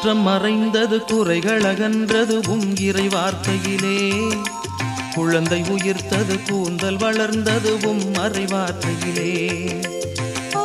குற்றம் மறைந்தது குறைகள் அகன்றது உம் இறை வார்த்தையிலே குழந்தை உயிர்த்தது கூந்தல் வளர்ந்தது உம் மறை வார்த்தையிலே ஓ,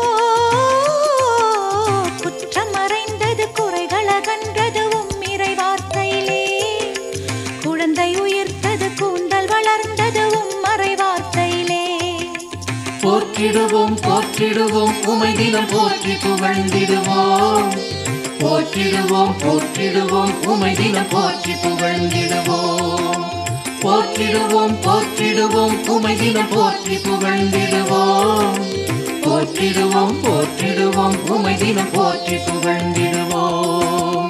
குற்றம் மறைந்தது குறைகள் அகன்றது உம் இறை வார்த்தையிலே குழந்தை உயிர்த்தது கூந்தல் வளர்ந்தது உம் மறை வார்த்தையிலே போற்றிடுவோம் போற்றிடுவோம் உமை தினம் போற்றி புகழ்ந்திடுவோம் போற்றிடுவோம் போற்றிடுவோம் உமை தினம் போற்றி புகழ்ந்திடுவோம் போற்றிடுவோம் போற்றிடுவோம் உமை தினம் போற்றி புகழ்ந்திடுவோம் போற்றிடுவோம் போற்றிடுவோம் உமை தினம் போற்றி புகழ்ந்திடுவோம்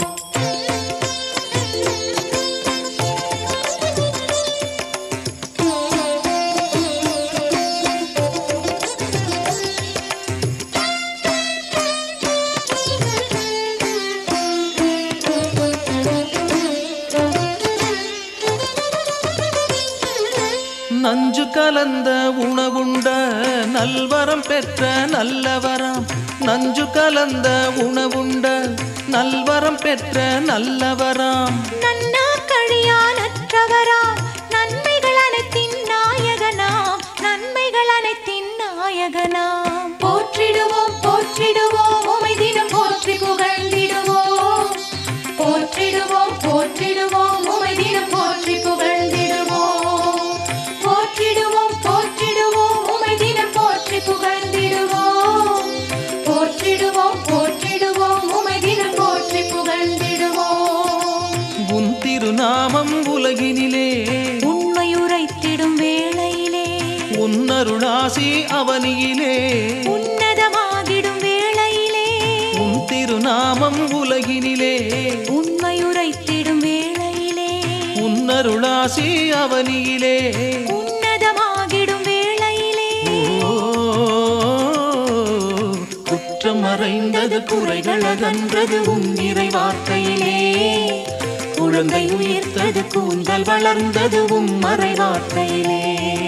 நஞ்சு கலந்த உணவுண்ட நல்வரம் பெற்ற நல்லவராம் நஞ்சு கலந்த உணவுண்ட நல்வரம் பெற்ற நல்லவராம் நன்னா கழியானற்றவராம் நன்மைகள் அனைத்தின் நாயகனாம் நன்மைகள் அனைத்தின் நாயகனாம் போற்றிடுவோம் போற்றிடுவோம் உமை தினம் போற்றி புகழ்ந்திடுவோம் போற்றிடுவோம் போற்றிடுவோம் உமை தினம் போற்றி புகழ்ந்திடுவோம் போற்றிடுவோம் போற்றிடுவோம் உமை தினம் போற்றி புகழ்ந்திடுவோம் போற்றிடுவோம் போற்றிடுவோம் உமை தினம் போற்றி புகழ்ந்திடுவோம் உன் திருநாமம் உலகினிலே உண்மை உரைத்திடும் வேளையிலே உன்னருளாசி அவனியிலே உன்னதமாகிடும் வேளையிலே உன் திருநாமம் உலகினிலே உண்மை உரைத்திடும் வேளையிலே உன்னருளாசி அவனியிலே உன்னதமாகிடும் வேளையிலே ஓ, குற்றம் மறைந்தது குறைகள் அகன்றது உன் இறை வார்த்தையிலே குழந்தை உயிர்த்தது கூந்தல் வளர்ந்தது உம் மறை வார்த்தையிலே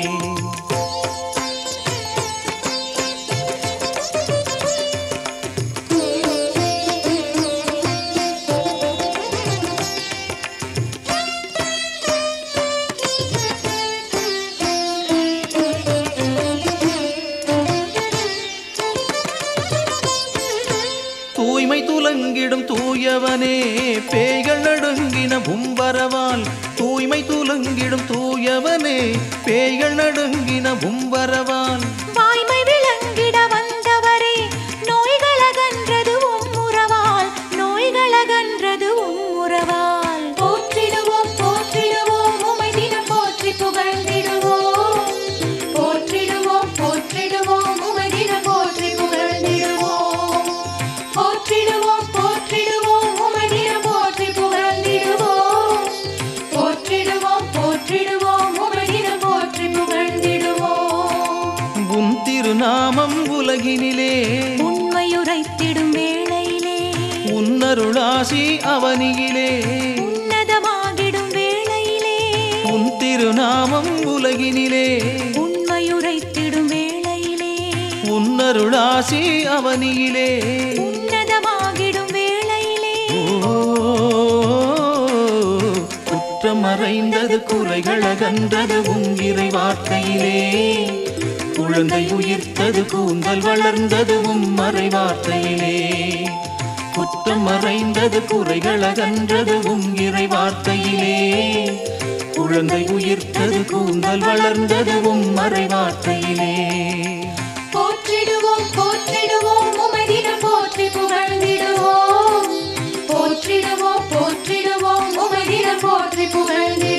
தூய்மை துலங்கிடும் தூயவனே பேய்கள் நடுங்கின உம்பரவால் தூய்மை துலங்கிடும் தூயவனே பேய்கள் நடுங்கின உம்பரவால் வாய்மை விளங்கிட வந்தவரே நோய்கள் அகன்றது உம் உறவால் நோய்கள் அகன்றது உம் உறவால் போற்றிடுவோம் போற்றிடுவோம் உமை தினம் போற்றி புகழ்ந்திடுவோம் போற்றிடுவோம் போற்றிடுவோம் உமை தினம் போற்றி புகழ்ந்திடுவோம் போற்றிடுவோம் போற்றிடுவோம் உமை தினம் போற்றி புகழ்ந்திடுவோம் போற்றிடுவோம் போற்றிடுவோம் உமை தினம் போற்றி புகழ்ந்திடுவோம் உன் திருநாமம் உலகினிலே உண்மையுரைத்திடும் வேளையிலே உன்னருளாசி அவனியிலே உன்னதமாகிடும் வேளையிலே உன் திருநாமம் உலகினிலே உண்மையுரைத்திடும் வேளையிலே உன்னருளாசி அவனியிலே உன்னதமாகிடும் வேளையிலே ஓ, குற்றம் மறைந்தது குறைகள் அகன்றது உன் இறை வார்த்தையிலே குழந்தை உயிர்த்தது கூந்தல் வளர்ந்தது உம் மறை வார்த்தையிலே குற்றம் மறைந்தது குறைகள் அகன்றது உம் இறை வார்த்தையிலே குழந்தை உயிர்த்தது கூந்தல் வளர்ந்தது உம் மறை வார்த்தையிலே போற்றிடுவோம் போற்றிடுவோம் உமை தினம் போற்றி புகழ்ந்திடுவோம் போற்றிடுவோம் போற்றிடுவோம் உமை தினம் போற்றி புகழ்ந்திடுவோம்